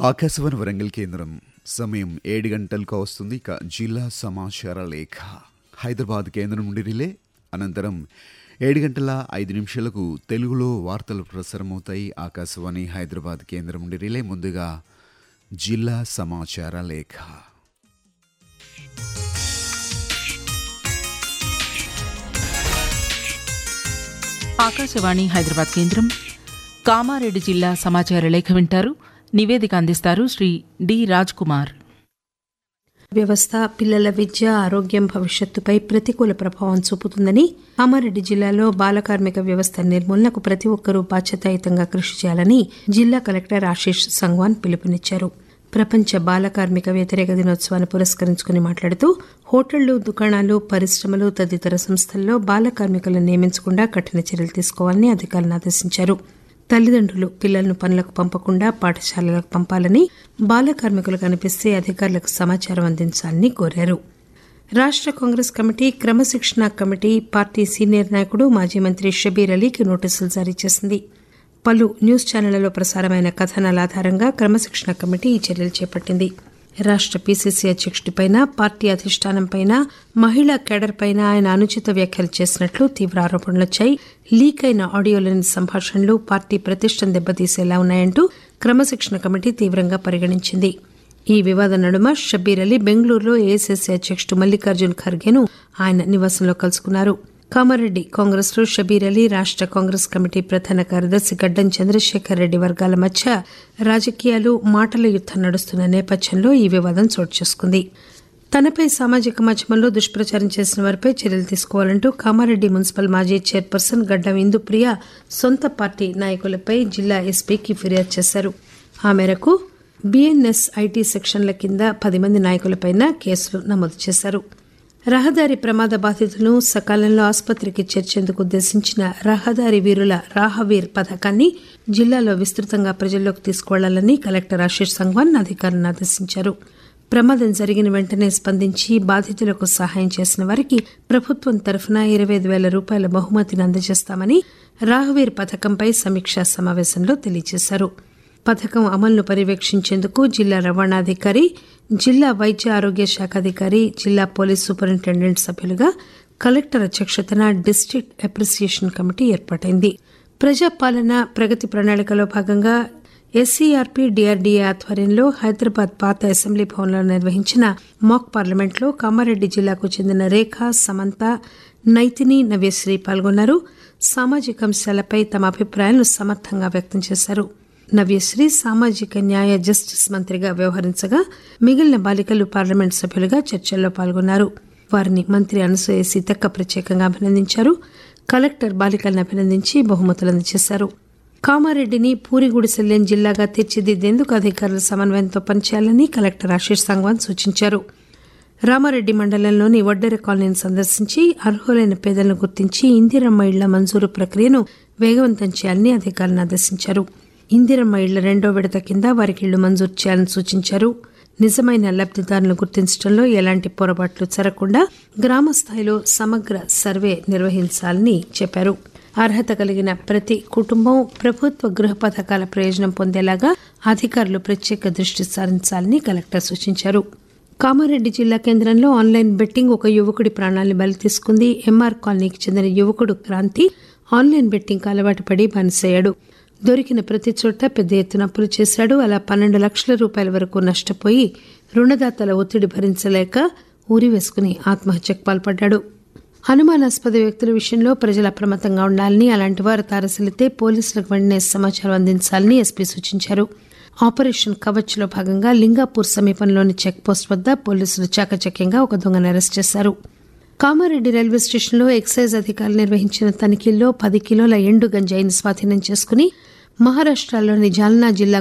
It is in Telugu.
ఆకాశవాణి వరంగల్ కేంద్రం సమయం ఏడు గంటలకు వస్తుంది ఇక జిల్లా సమాచార లేఖ హైదరాబాద్ కేంద్రం నుండి రిలే అనంతరం ఏడు గంటల ఐదు నిమిషాలకు తెలుగులో వార్తలు ప్రసారమవుతాయి ఆకాశవాణి హైదరాబాద్ కేంద్రం నుండి రిలే ముందుగా జిల్లా సమాచార లేఖ ఆకాశవాణి హైదరాబాద్ కేంద్రం కామారెడ్డి జిల్లా సమాచార లేఖ వింటారు నివేదిక అందిస్తారు శ్రీ డి రాజ్ కుమార్ వ్యవస్థ పిల్లల విద్య ఆరోగ్యం భవిష్యత్తుపై ప్రతికూల ప్రభావం చూపుతుందని కామారెడ్డి జిల్లాలో బాల కార్మిక వ్యవస్థ నిర్మూలనకు ప్రతి ఒక్కరూ బాధ్యతాయుతంగా కృషి చేయాలని జిల్లా కలెక్టర్ ఆశీష్ సంగ్వాన్ పిలుపునిచ్చారు ప్రపంచ బాల కార్మిక వ్యతిరేక దినోత్సవాన్ని పురస్కరించుకుని మాట్లాడుతూ హోటళ్లు దుకాణాలు పరిశ్రమలు తదితర సంస్థల్లో బాల కార్మికులను నియమించకుండా కఠిన చర్యలు తీసుకోవాలని అధికారులను ఆదేశించారు తల్లిదండ్రులు పిల్లలను పనులకు పంపకుండా పాఠశాలలకు పంపాలని బాల కార్మికులు కనిపిస్తే అధికారులకు సమాచారం అందించాలని కోరారు రాష్ట కాంగ్రెస్ కమిటీ క్రమశిక్షణ కమిటీ పార్టీ సీనియర్ నాయకుడు మాజీ మంత్రి షబీర్ అలీకి నోటీసులు జారీ చేసింది పలు న్యూస్ ఛానళ్లలో ప్రసారమైన కథనాల ఆధారంగా క్రమశిక్షణ కమిటీ ఈ చర్యలు చేపట్టింది రాష్ట పీసీసీ అధ్యక్షుడిపైన పార్టీ అధిష్టానంపైన మహిళా కేడర్పైన ఆయన అనుచిత వ్యాఖ్యలు చేసినట్లు తీవ్ర ఆరోపణలొచ్చాయి లీక్ అయిన ఆడియోలోని సంభాషణలు పార్టీ ప్రతిష్టను దెబ్బతీసేలా ఉన్నాయంటూ క్రమశిక్షణ కమిటీ తీవ్రంగా పరిగణించింది ఈ వివాద నడుమ షబ్బీర్ అలీ బెంగళూరులో ఏఐసీసీ అధ్యక్షుడు మల్లికార్జున్ ఖర్గేను ఆయన నివాసంలో కలుసుకున్నారు కామారెడ్డి కాంగ్రెస్ లో షబీర్ అలీ రాష్ట కాంగ్రెస్ కమిటీ ప్రధాన కార్యదర్శి గడ్డం చంద్రశేఖర్ రెడ్డి వర్గాల మధ్య రాజకీయాలు మాటల యుద్దం నడుస్తున్న నేపథ్యంలో ఈ వివాదం చోటు చేసుకుంది తనపై సామాజిక మాధ్యమంలో దుష్ప్రచారం చేసిన వారిపై చర్యలు తీసుకోవాలంటూ కామారెడ్డి మున్సిపల్ మాజీ చైర్పర్సన్ గడ్డం ఇందుప్రియ సొంత పార్టీ నాయకులపై జిల్లా ఎస్పీకి ఫిర్యాదు చేశారు ఆ మేరకు బీఎన్ఎస్ ఐటీ సెక్షన్ల కింద పది మంది నాయకులపై కేసులు నమోదు చేశారు రహదారి ప్రమాద బాధితులను సకాలంలో ఆసుపత్రికి చేర్చేందుకు ఉద్దేశించిన రహదారి వీరుల రాహవీర్ పథకాన్ని జిల్లాలో విస్తృతంగా ప్రజల్లోకి తీసుకువెళ్లాలని కలెక్టర్ ఆశీష్ సంగ్వాన్ అధికారులను ఆదేశించారు ప్రమాదం జరిగిన వెంటనే స్పందించి బాధితులకు సహాయం చేసిన వారికి ప్రభుత్వం తరఫున ఇరవై ఐదు వేల రూపాయల బహుమతిని అందజేస్తామని రాహవీర్ పథకంపై సమీక్షా సమావేశంలో తెలియజేశారు పథకం అమలును పర్యవేక్షించేందుకు జిల్లా రవాణాధికారి జిల్లా వైద్య ఆరోగ్య శాఖ అధికారి జిల్లా పోలీస్ సూపరింటెండెంట్ సభ్యులుగా కలెక్టర్ అధ్యక్షతన డిస్టిక్ట్ అప్రిసియేషన్ కమిటీ ఏర్పాటైంది ప్రజాపాలన ప్రగతి ప్రణాళికలో భాగంగా ఎస్సీఆర్పీ డిఆర్డీఏ ఆధ్వర్యంలో హైదరాబాద్ పాత అసెంబ్లీ భవన్లో నిర్వహించిన మాక్ పార్లమెంట్లో కామారెడ్డి జిల్లాకు చెందిన రేఖ సమంత నైతిని నవ్యశ్రీ పాల్గొన్నారు సామాజిక అంశాలపై తమ అభిప్రాయాలను సమర్థంగా వ్యక్తం చేశారు నవ్యశ్రీ సామాజిక న్యాయ జస్టిస్ మంత్రిగా వ్యవహరించగా మిగిలిన బాలికలు పార్లమెంట్ సభ్యులుగా చర్చల్లో పాల్గొన్నారు వారిని మంత్రి అనసూయ సీతక్క ప్రత్యేకంగా అభినందించారు కలెక్టర్ బాలికలను అభినందించి బహుమతులు అందజేశారు కామారెడ్డిని పూరిగుడిసెల్లేని జిల్లాగా తీర్చిదిద్దేందుకు అధికారులు సమన్వయంతో పనిచేయాలని కలెక్టర్ ఆశీష్ సంగ్వాన్ సూచించారు రామారెడ్డి మండలంలోని వడ్డెర కాలనీని సందర్శించి అర్హులైన పేదలను గుర్తించి ఇందిరమ్మ ఇళ్ల మంజూరు ప్రక్రియను వేగవంతం చేయాలని అధికారులను ఆదేశించారు ఇందిరమ్మ ఇళ్ల రెండో విడత కింద వారికి ఇళ్లు మంజూరు చేయాలని సూచించారు నిజమైన లబ్దిదారులను గుర్తించడంలో ఎలాంటి పొరపాట్లు జరగకుండా గ్రామ స్థాయిలో సమగ్ర సర్వే నిర్వహించాలని చెప్పారు అర్హత కలిగిన ప్రతి కుటుంబం ప్రభుత్వ గృహ పథకాల ప్రయోజనం పొందేలాగా అధికారులు ప్రత్యేక దృష్టి సారించాలని కలెక్టర్ సూచించారు కామారెడ్డి జిల్లా కేంద్రంలో ఆన్లైన్ బెట్టింగ్ ఒక యువకుడి ప్రాణాలను బలి తీసుకుంది ఎంఆర్ కాలనీకి చెందిన యువకుడు క్రాంతి ఆన్లైన్ బెట్టింగ్ అలవాటు పడి బానిసయ్యాడు దొరికిన ప్రతి చోట పెద్ద ఎత్తున అప్పులు చేశాడు అలా పన్నెండు లక్షల రూపాయల వరకు నష్టపోయి రుణదాతల ఒత్తిడి భరించలేక ఊరి వేసుకుని ఆత్మహత్యకు పాల్పడ్డాడు అనుమానాస్పద వ్యక్తుల విషయంలో ప్రజలు అప్రమత్తంగా ఉండాలని అలాంటి వారు తారసలితే పోలీసులకు వెంటనే సమాచారం అందించాలని ఎస్పీ సూచించారు ఆపరేషన్ కవచ్ లో భాగంగా లింగాపూర్ సమీపంలోని చెక్ పోస్ట్ వద్ద పోలీసులు చాకచక్యంగా ఒక దొంగను అరెస్ట్ చేశారు కామారెడ్డి రైల్వే స్టేషన్లో ఎక్సైజ్ అధికారులు నిర్వహించిన తనిఖీల్లో పది కిలోల ఎండు గంజాయిని స్వాధీనం చేసుకుని మహారాష్టలోని జాల్నా జిల్లా